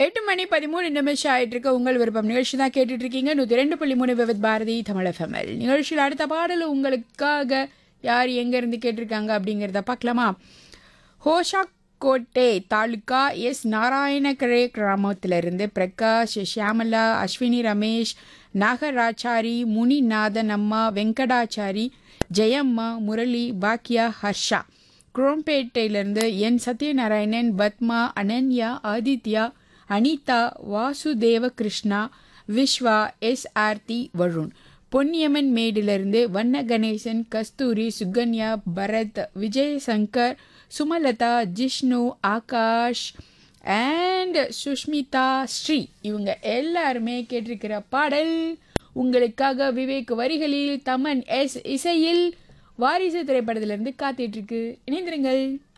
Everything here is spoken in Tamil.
எட்டு மணி பதிமூணு நிமிஷம் ஆயிட்டு இருக்க உங்கள் விருப்பம் நிகழ்ச்சி தான் கேட்டுட்டு இருக்கீங்க நூற்றி ரெண்டு புள்ளி மூணு விவித் பாரதி தமிழ் எஃப்எம்எல் நிகழ்ச்சியில் அடுத்த பாடல் உங்களுக்காக யார் எங்கேருந்து கேட்டிருக்காங்க அப்படிங்கிறத பார்க்கலாமா ஹோஷாக்கோட்டை தாலுகா எஸ் நாராயணக்கரே கிராமத்திலிருந்து பிரகாஷ் ஷியாமலா அஸ்வினி ரமேஷ் நாகராச்சாரி முனிநாதன் அம்மா வெங்கடாச்சாரி ஜெயம்மா முரளி பாக்கியா ஹர்ஷா குரோம்பேட்டையிலிருந்து என் சத்யநாராயணன் பத்மா அனன்யா ஆதித்யா அனிதா வாசுதேவ கிருஷ்ணா விஸ்வா எஸ் ஆர்த்தி வருண் பொன்னியம்மன் மேடிலிருந்து வண்ண கணேசன் கஸ்தூரி சுகன்யா பரத் விஜயசங்கர் சுமலதா ஜிஷ்ணு ஆகாஷ் அண்ட் சுஷ்மிதா ஸ்ரீ இவங்க எல்லாருமே கேட்டிருக்கிற பாடல் உங்களுக்காக விவேக் வரிகளில் தமன் எஸ் இசையில் வாரிசு திரைப்படத்திலிருந்து காத்துட்டு இருக்கு இணைந்திருங்கள்